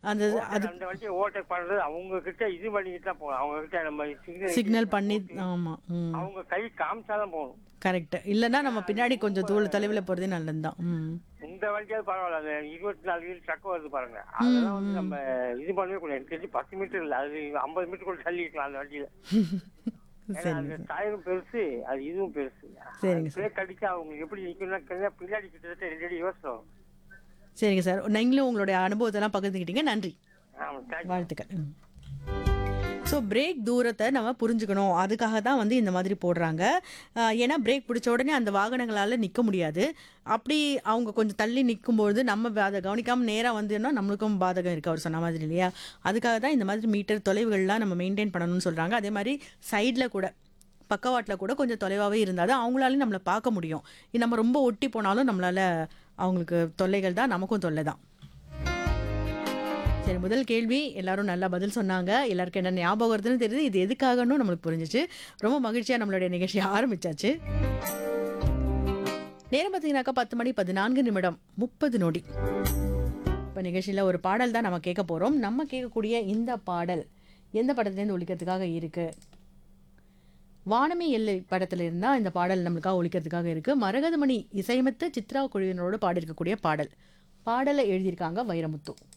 அந்த அது அந்த வண்டியை ஓவர்டேக் பண்றது அவங்க கிட்ட இது பண்ணிக்கிட்டு தான் போகணும் அவங்க கிட்ட நம்ம சிக்னல் சிக்னல் பண்ணி ஆமாம் ம் அவங்க கை காமிச்சாதான் போகணும் கரெக்ட் இல்லைன்னா நம்ம பின்னாடி கொஞ்சம் தூள் தொலைவில் போகிறதே நல்லது தான் ம் இந்த வண்டியாவது பரவாயில்ல அந்த இருபத்தி நாலு வீல் ட்ரக் வருது பாருங்க அதெல்லாம் வந்து நம்ம இது பண்ணவே கூடாது எனக்கு தெரிஞ்சு பத்து மீட்டர் இல்லை அது ஐம்பது மீட்டர் கூட தள்ளி இருக்கலாம் அந்த வண்டியில ஏன்னா சரிங்க அந்த டயரும் பெருசு அது இதுவும் பெருசு சரிங்க சார் பிரேக் அடிச்சா அவங்க எப்படி நிக்கணும்னா பின்னாடி கிட்டத்தட்ட ரெண்டு அடி யோசனம் சரிங்க சார் நீங்களும் உங்களுடைய அனுபவத்தெல்லாம் பகிர்ந்துக்கிட்டீங்க நன்றி ஆமா தேங்க்யூ வாழ்த்துக்கள் ஸோ பிரேக் தூரத்தை நம்ம புரிஞ்சுக்கணும் அதுக்காக தான் வந்து இந்த மாதிரி போடுறாங்க அஹ் ஏன்னா பிரேக் பிடிச்ச உடனே அந்த வாகனங்களால் நிற்க முடியாது அப்படி அவங்க கொஞ்சம் தள்ளி நிற்கும்பொழுது நம்ம அதை கவனிக்காமல் நேராக வந்தோம்னா நம்மளுக்கும் பாதகம் இருக்கு அவர் சொன்ன மாதிரி இல்லையா அதுக்காக தான் இந்த மாதிரி மீட்டர் தொலைவுகள்லாம் நம்ம மெயின்டைன் பண்ணணும்னு சொல்கிறாங்க அதே மாதிரி சைடில் கூட பக்கவாட்டில் கூட கொஞ்சம் தொலைவாகவே இருந்தால் தான் அவங்களாலையும் நம்மளை பார்க்க முடியும் இது நம்ம ரொம்ப ஒட்டி போனாலும் நம்மளால் அவங்களுக்கு தொல்லைகள் தான் நமக்கும் தொல்லை தான் சரி முதல் கேள்வி எல்லாரும் நல்லா பதில் சொன்னாங்க எல்லாருக்கும் என்ன ஞாபகம் வருதுன்னு தெரியுது இது எதுக்காகன்னு நம்மளுக்கு புரிஞ்சுச்சு ரொம்ப மகிழ்ச்சியாக நம்மளுடைய நிகழ்ச்சியை ஆரம்பிச்சாச்சு நேரம் பார்த்தீங்கன்னாக்கா பத்து மணி பதினான்கு நிமிடம் முப்பது நொடி இப்போ நிகழ்ச்சியில் ஒரு பாடல் தான் நம்ம கேட்க போகிறோம் நம்ம கேட்கக்கூடிய இந்த பாடல் எந்த படத்துலேருந்து ஒழிக்கிறதுக்காக இருக்குது வானமே எல்லை படத்துல இருந்தா இந்த பாடல் நம்மளுக்காக ஒழிக்கிறதுக்காக இருக்கு மரகதமணி இசையமைத்த சித்ரா குழுவினரோடு பாடியிருக்கக்கூடிய பாடல் பாடலை எழுதியிருக்காங்க வைரமுத்து